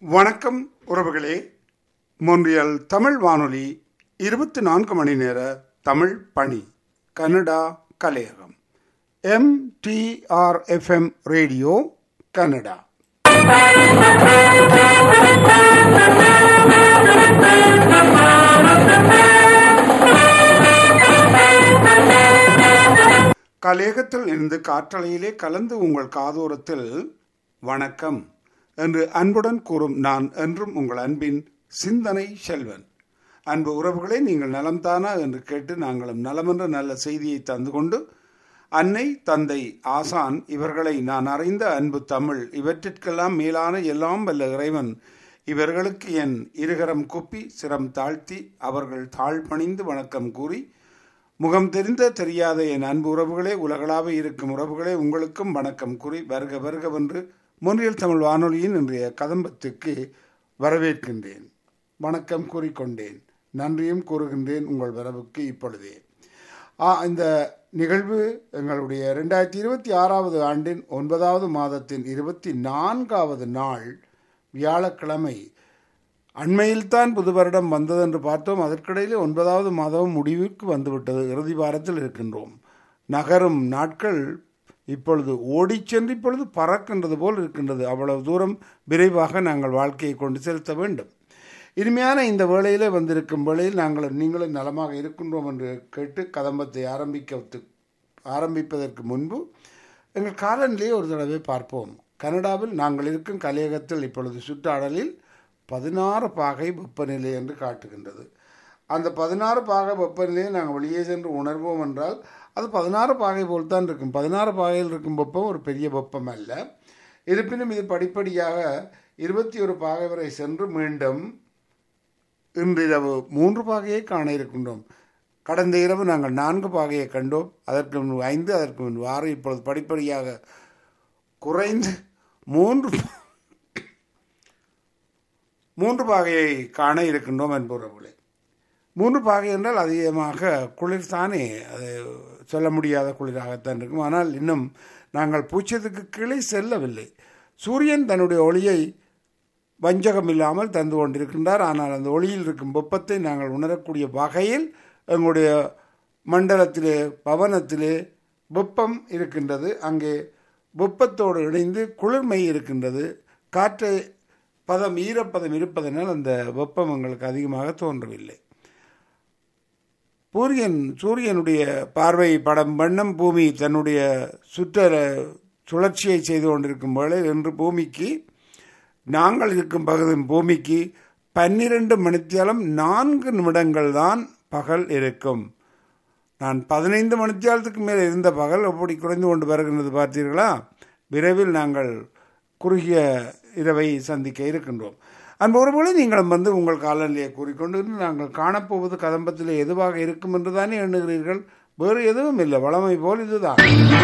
வணக்கம் உறவுகளே மொன்றியல் தமிழ் வானொலி இருபத்தி நான்கு மணி நேர தமிழ் பணி கனடா கலையகம் M T R FM radio Canada கலேகத்தில் இருந்து காற்றலையிலே கலந்து உங்கள் காதோரத்தில் வணக்கம் என்று அன்புடன் கூறும் நான் என்றும் உங்கள் அன்பின் சிந்தனை செல்வன் அன்பு உறவுகளே நீங்கள் நலம்தானா என்று கேட்டு நாங்களும் நலமென்ற நல்ல செய்தியை தந்து கொண்டு அன்னை தந்தை ஆசான் இவர்களை நான் அறிந்த அன்பு தமிழ் இவற்றிற்கெல்லாம் மேலான எல்லாம் வல்ல இறைவன் இவர்களுக்கு என் இருகரம் குப்பி சிரம் தாழ்த்தி அவர்கள் தாழ் பணிந்து வணக்கம் கூறி முகம் தெரிந்த தெரியாத என் அன்பு உறவுகளே உலகளாக இருக்கும் உறவுகளே உங்களுக்கும் வணக்கம் கூறி வருக வருகவென்று முன்றியல் தமிழ் வானொலியின் இன்றைய கதம்பத்துக்கு வரவேற்கின்றேன் வணக்கம் கூறிக்கொண்டேன் நன்றியும் கூறுகின்றேன் உங்கள் வரவுக்கு இப்பொழுதே ஆ, இந்த நிகழ்வு எங்களுடைய ரெண்டாயிரத்தி இருபத்தி ஆறாவது ஆண்டின் ஒன்பதாவது மாதத்தின் இருபத்தி நான்காவது நாள் வியாழக்கிழமை அண்மையில்தான் புது வருடம் வந்தது என்று பார்த்தோம் அதற்கிடையிலே ஒன்பதாவது மாதம் முடிவுக்கு வந்துவிட்டது இறுதி வாரத்தில் இருக்கின்றோம் நகரும் நாட்கள் இப்பொழுது ஓடிச் சென்று இப்பொழுது பறக்கின்றது போல் இருக்கின்றது அவ்வளவு தூரம் விரைவாக நாங்கள் வாழ்க்கையை கொண்டு செலுத்த வேண்டும் இனிமையான இந்த வேளையிலே வந்திருக்கும் வேளையில் நாங்கள் நீங்களும் நலமாக இருக்கின்றோம் என்று கேட்டு கதம்பத்தை ஆரம்பிக்க ஆரம்பிப்பதற்கு முன்பு எங்கள் காலநிலையை ஒரு தடவை பார்ப்போம் கனடாவில் நாங்கள் இருக்கும் கலையகத்தில் இப்பொழுது சுற்றாடலில் பதினாறு பாகை வெப்பநிலை என்று காட்டுகின்றது அந்த பதினாறு பாகை வெப்பநிலையை நாங்கள் வெளியே சென்று உணர்வோம் என்றால் அது பதினாறு பாகை போல் தான் இருக்கும் பதினாறு பாகையில் இருக்கும் வெப்பம் ஒரு பெரிய வெப்பம் அல்ல இருப்பினும் இது படிப்படியாக இருபத்தி ஒரு பாகை வரை சென்று மீண்டும் இன்றிரவு மூன்று பாகையை காண இருக்கின்றோம் கடந்த இரவு நாங்கள் நான்கு பாகையை கண்டோம் அதற்கு முன்பு ஐந்து அதற்கு முன்பு ஆறு இப்பொழுது படிப்படியாக குறைந்து மூன்று மூன்று பாகையை காண இருக்கின்றோம் என்பவர்களே மூன்று பாகை என்றால் அதிகமாக குளிர் தானே அது சொல்ல முடியாத குளிராகத்தான் இருக்கும் ஆனால் இன்னும் நாங்கள் பூச்சத்துக்கு கீழே செல்லவில்லை சூரியன் தன்னுடைய ஒளியை வஞ்சகம் இல்லாமல் தந்து கொண்டிருக்கின்றார் ஆனால் அந்த ஒளியில் இருக்கும் வெப்பத்தை நாங்கள் உணரக்கூடிய வகையில் எங்களுடைய மண்டலத்திலே பவனத்திலே வெப்பம் இருக்கின்றது அங்கே வெப்பத்தோடு இணைந்து குளிர்மை இருக்கின்றது காற்றை பதம் ஈரப்பதம் இருப்பதனால் அந்த வெப்பம் எங்களுக்கு அதிகமாக தோன்றவில்லை சூரியன் சூரியனுடைய பார்வை படம் வண்ணம் பூமி தன்னுடைய சுற்ற சுழற்சியை செய்து கொண்டிருக்கும் வேளை இன்று பூமிக்கு நாங்கள் இருக்கும் பகுதி பூமிக்கு பன்னிரண்டு மணித்தியாலம் நான்கு நிமிடங்கள் தான் பகல் இருக்கும் நான் பதினைந்து மணித்தியாலத்துக்கு மேல் இருந்த பகல் எப்படி குறைந்து கொண்டு வருகின்றது பார்த்தீர்களா விரைவில் நாங்கள் குறுகிய இரவை சந்திக்க இருக்கின்றோம் அன்பு ஒருவேளை நீங்களும் வந்து உங்கள் காலநிலையை கூறிக்கொண்டு நாங்கள் காணப்போவது கதம்பத்தில் எதுவாக இருக்கும் என்று தானே எண்ணுகிறீர்கள் வேறு எதுவும் இல்லை வளமை போல் இதுதான்